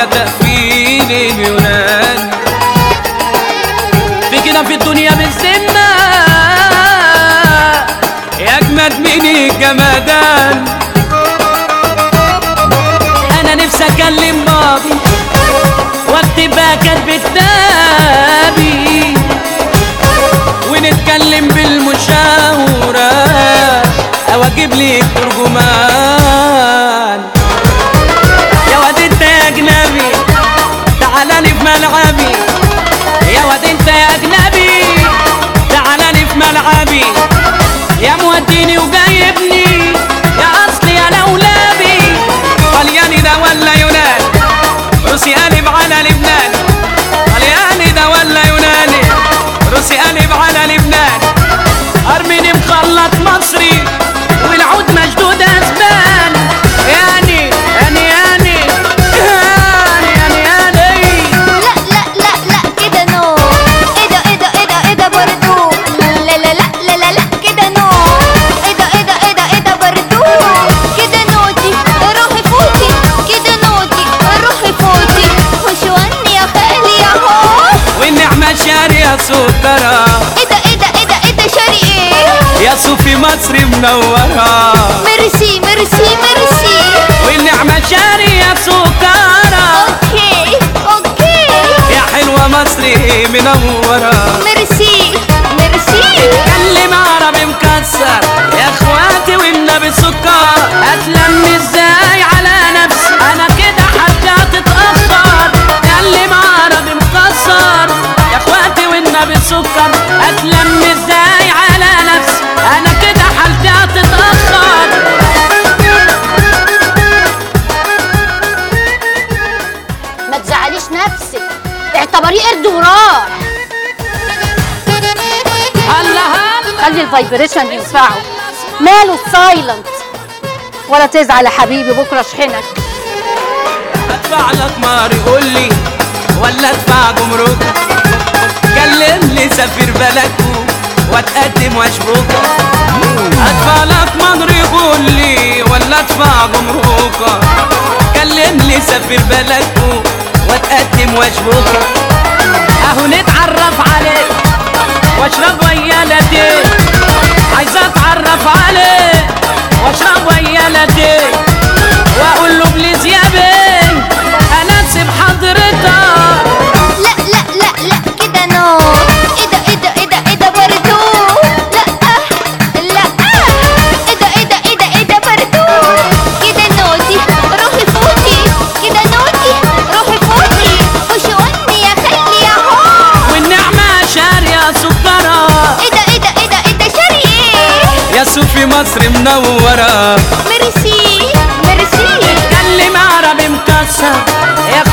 تقفيل اليونان في كده في الدنيا بالذمة يا أجمد من الجمدان أنا نفسي أكلم بابي واكتب بقى كاتب كتابي ونتكلم بالمشاورة أو أجيب لي ترجمان يا واد انت يا اجنبي تعالى لي في ملعبي يا واد انت يا اجنبي تعالى لي في ملعبي يا موديني وجايبني يا اصلي يا لولابي طلياني ده ولا يوناني روسي قلب على لبنان طلياني ده ولا يوناني روسي قلب على لبنان ارميني مخلط مصري والعود مشدود اسبان يعني يعني يعني يعني يعني يعني لا لا لا لا كده نو ايه ده ايه ده ايه ده ايه ده برضو لا لا لا لا لا لا كده نو ايه ده ايه ده ايه ده ايه ده برضو كده نوتي روحي فوتي كده نوتي روحي فوتي وشواني يا خالي يا هو والنعمة شارية سكرة ايه ده ايه ده ايه ده ايه ده شاري ايه يا صوفي مصر منورة ميرسي ميرسي ميرسي والنعمة شارية سكرة اوكي اوكي يا حلوة مصر منورة ميرسي ميرسي اتكلم عربي مكسر يا اخواتي والنبي سكر اتلم ازاي على نفسي انا كده حتى هتتاخر اتكلم عربي مكسر يا اخواتي والنبي سكر اتلم ازاي على نفسي انا كده حالتي هتتاخر ما تزعليش نفسك اعتبريه قرد وراح هلا هلا خلي الفايبريشن ينفعه ماله السايلنت ولا تزعل يا حبيبي بكره اشحنك ادفع لك مهر قول لي ولا ادفع جمرك كلمني سفير بلدكو واتقدم واشبك ادفع لك مهر قول لي ولا ادفع جمرك كلمني سفير بلدكو واتقدم واشبك اهو نتعرف عليك واشرب ويا لاتيه عايز اتعرف عليك واشرب ويا لاتيه واقول له بليز يا بيه انا اسيب حضرتك لا لا لا لا كده نو ايه ده ايه ده ايه ده ايه ده برضو لا لا ايه ده ايه ده ايه ده ايه ده برضو كده نوتي روحي فوتي كده نوتي روحي فوتي وشواني يا خالي يا هو والنعمة شارية سكرة ايه ده ايه ده ايه ده ايه ده شاري ايه يا صوفي مصر منورة ميرسي ميرسي اتكلم عربي مكسر يا